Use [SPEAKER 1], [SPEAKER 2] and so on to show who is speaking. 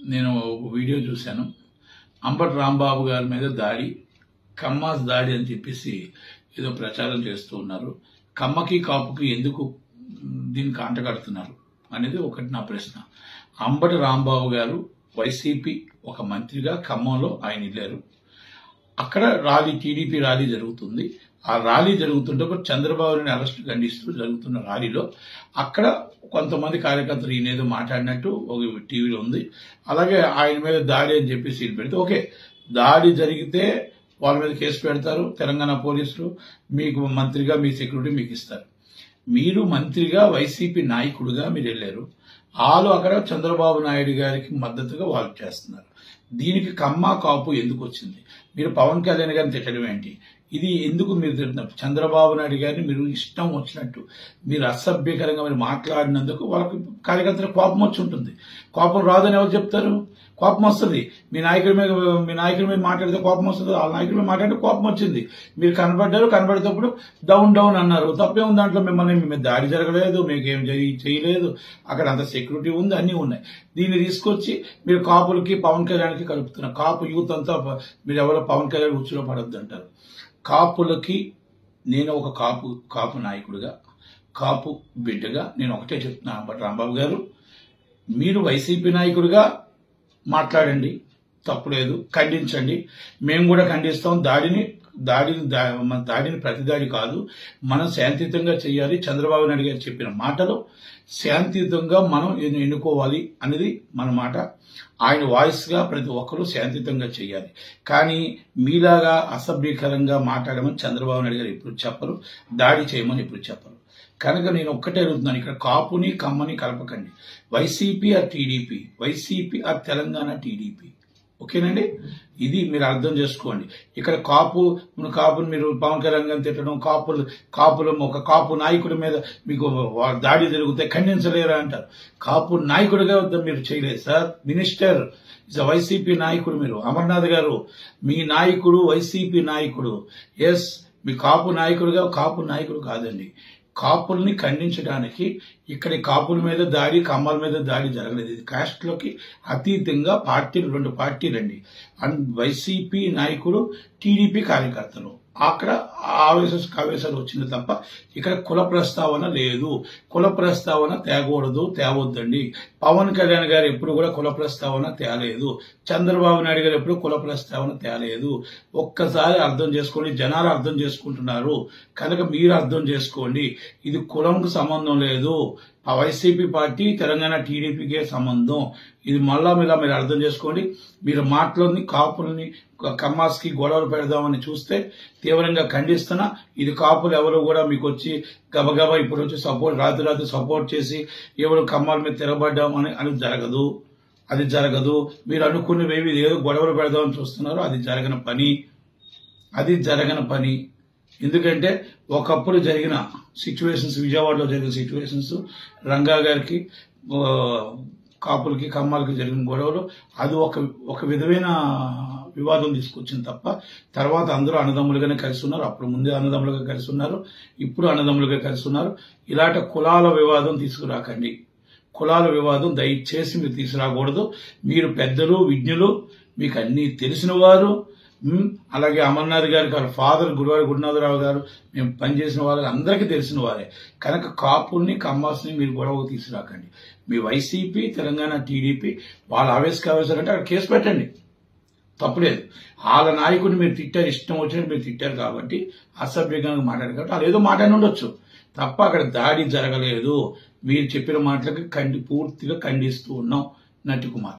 [SPEAKER 1] నేను ఒక వీడియో చూశాను అంబటి రాంబాబు గారి మీద దాడి కమ్మాస్ దాడి అని చెప్పేసి ఏదో ప్రచారం చేస్తూ ఉన్నారు కమ్మకి కాపుకి ఎందుకు మ్, దీనికి అంటగడుతున్నారు అనేది ఒకటి నా ప్రశ్న అంబటి రాంబాబు గారు వైసీపీ ఒక మంత్రిగా ఖమ్మంలో ఆయన వెళ్ళారు అక్కడ ర్యాలీ టీడీపీ ర్యాలీ జరుగుతుంది ఆ ర్యాలీ జరుగుతుంటే చంద్రబాబుని అరెస్ట్ ఖండిస్తూ జరుగుతున్న ర్యాలీలో అక్కడ కొంతమంది కార్యకర్తలు ఈయనేదో మాట్లాడినట్టు ఒక టీవీలో ఉంది అలాగే ఆయన మీద దాడి అని చెప్పేసి ఈయన పెడితే ఓకే దాడి జరిగితే వాళ్ళ మీద కేసు పెడతారు తెలంగాణ పోలీసులు మీకు మంత్రిగా మీ సెక్యూరిటీ మీకు ఇస్తారు మీరు మంత్రిగా వైసీపీ నాయకుడిగా మీరు వెళ్ళారు వాళ్ళు అక్కడ చంద్రబాబు నాయుడు గారికి మద్దతుగా వాళ్ళు చేస్తున్నారు దీనికి కమ్మ కాపు ఎందుకు వచ్చింది మీరు పవన్ కళ్యాణ్ గారిని తిట్టడం ఏంటి ఇది ఎందుకు మీరు తిడుతున్నారు చంద్రబాబు నాయుడు గారిని మీరు ఇష్టం వచ్చినట్టు మీరు అసభ్యకరంగా మీరు మాట్లాడినందుకు వాళ్ళకి కార్యకర్తలకు కోపం వచ్చి ఉంటుంది కోపం రాదని ఎవరు చెప్తారు కోపం వస్తుంది మీ నాయకుడి మీద మీ నాయకుడి మీద మాట్లాడితే కోపం వస్తుంది వాళ్ళ నాయకుడి మీద మాట్లాడితే కోపం వచ్చింది మీరు కనబడ్డారు కనబడేటప్పుడు డౌన్ డౌన్ అన్నారు తప్పే ఉంది దాంట్లో మిమ్మల్ని మీ మీద దాడి జరగలేదు మీకు ఏం చేయ- చేయలేదు అక్కడ అంత సెక్యూరిటీ ఉంది అన్నీ ఉన్నాయి దీన్ని తీసుకొచ్చి మీరు కాపులకి పవన్ కళ్యాణ్కి కలుపుతున్నారు కాపు యూత్ అంతా ప- మీరు ఎవరో పవన్ కళ్యాణ్ ఉచ్చులో పడొద్దు అంటారు కాపులకి నేను ఒక కాపు కాపు నాయకుడిగా కాపు బిడ్డగా నేను ఒకటే చెప్తున్నాను బట్ రాంబాబు గారు మీరు వైసీపీ నాయకుడిగా మాట్లాడండి తప్పులేదు ఖండించండి మేము కూడా ఖండిస్తాం దాడిని దాడిని దా- మన దాడిని ప్రతిదాడి కాదు మనం శాంతియుతంగా చేయాలి చంద్రబాబు నాయుడు గారు చెప్పిన మాటలు శాంతియుతంగా మనం ఎన్ను- ఎన్నుకోవాలి అనేది మన మాట ఆయన వాయిస్ గా ప్రతి ఒక్కరూ శాంతియుతంగా చేయాలి కానీ మీలాగా అసభ్యకరంగా మాట్లాడమని చంద్రబాబు నాయుడు గారు ఎప్పుడు చెప్పరు దాడి చేయమని ఎప్పుడు చెప్పరు కనుక నేను ఒక్కటే అడుగుతున్నాను ఇక్కడ కాపుని కమ్మని కలపకండి వైసీపీ ఆర్ టీడీపీ వైసీపీ ఆర్ తెలంగాణ టీడీపీ ఓకేనండి ఇది మీరు అర్థం చేసుకోండి ఇక్కడ కాపు మన కాపుని మీరు పవన్ కళ్యాణ్ గారిని తిట్టడం కాపులు కాపులు ఒక కాపు నాయకుడి మీద మీకు వా- దాడి జరిగితే ఖండించలేరా అంటారు కాపు నాయకుడిగా వద్ద మీరు చేయలేదు సార్ మినిస్టర్ ఇస్ వైసీపీ నాయకుడు మీరు అమర్నాథ్ గారు మీ నాయకుడు వైసీపీ నాయకుడు ఎస్ మీ కాపు నాయకుడిగా కాపు నాయకుడు కాదండి కాపుల్ని ఖండించడానికి ఇక్కడ కాపుల మీద దాడి కమ్మల మీద దాడి జరగలేదు ఇది కాస్ట్లోకి అతీతంగా పార్టీలు రెండు పార్టీలండి అండ్ వైసీపీ నాయకుడు టీడీపీ కార్యకర్తలు అక్కడ ఆవేశ ఆవేశాలు వచ్చింది తప్ప ఇక్కడ కుల ప్రస్తావన లేదు కుల ప్రస్తావన తేకూడదు తేవద్దండి పవన్ కళ్యాణ్ గారు ఎప్పుడు కూడా కుల ప్రస్తావన తేలేదు చంద్రబాబు నాయుడు గారు ఎప్పుడు కుల ప్రస్తావన తేలేదు ఒక్కసారి అర్థం చేసుకోండి జనాలు అర్థం చేసుకుంటున్నారు కనుక మీరు అర్థం చేసుకోండి ఇది కులంకు సంబంధం లేదు ఆ వైసీపీ పార్టీ తెలంగాణ టీడీపీకే సంబంధం ఇది మళ్ళా మీరు మీరు అర్థం చేసుకోండి మీరు మాటలని కాపులని కమ్మాస్కి గొడవలు పెడదామని చూస్తే తీవ్రంగా ఖండిస్తున్నా ఇది కాపులు ఎవరు కూడా మీకు వచ్చి గబగబా ఇప్పుడు వచ్చి సపోర్ట్ రాత్రి రాత్రి సపోర్ట్ చేసి ఎవరు కమ్మాల మీద తిరగబడ్డామని అని జరగదు అది జరగదు మీరు అనుకునేవి ఏదో గొడవలు పెడదామని చూస్తున్నారు అది జరగని పని అది జరగని పని ఎందుకంటే ఒకప్పుడు జరిగిన సిచ్యువేషన్స్ విజయవాడలో జరిగిన సిచ్యువేషన్స్ రంగా గారికి ఆ, కాపులకి కమ్మాలకి జరిగిన గొడవలు అది ఒక ఒక విధమైన వివాదం తీసుకొచ్చింది తప్ప తర్వాత అందరూ అన్నదమ్ములుగానే కలిసి ఉన్నారు అప్పుడు ముందే అన్నదమ్ములుగా కలిసి ఉన్నారు ఇప్పుడు అన్నదమ్ములుగా కలిసి ఉన్నారు ఇలాంటి కులాల వివాదం తీసుకురాకండి కులాల వివాదం దయచేసి మీరు తీసుకురాకూడదు మీరు పెద్దలు విజ్ఞులు మీకు అన్ని తెలిసిన వారు ఉమ్, అలాగే అమర్నాథ్ గారికి వాళ్ళ ఫాదర్ గురువారి గురునాథరావు గారు మేము పనిచేసిన వాళ్ళకి అందరికీ తెలిసిన వారే కనుక కాపుల్ని కమ్మాస్ని మీరు గొడవకు తీసుకురాకండి మీ వైసీపీ తెలంగాణ టీడీపీ వాళ్ళ ఆవేశకావేశాలంటే అక్కడ కేసు పెట్టండి తప్పులేదు వాళ్ళ నాయకుడిని మీరు తిట్టారు ఇష్టం వచ్చినట్టు మీరు తిట్టారు కాబట్టి అసభ్యంగా మాట్లాడారు కాబట్టి వాళ్ళు ఏదో మాట్లాడి ఉండొచ్చు తప్ప అక్కడ దాడి జరగలేదు మీరు చెప్పిన మాటలకి ఖండి పూర్తిగా ఖండిస్తూ ఉన్నాం నటి కుమార్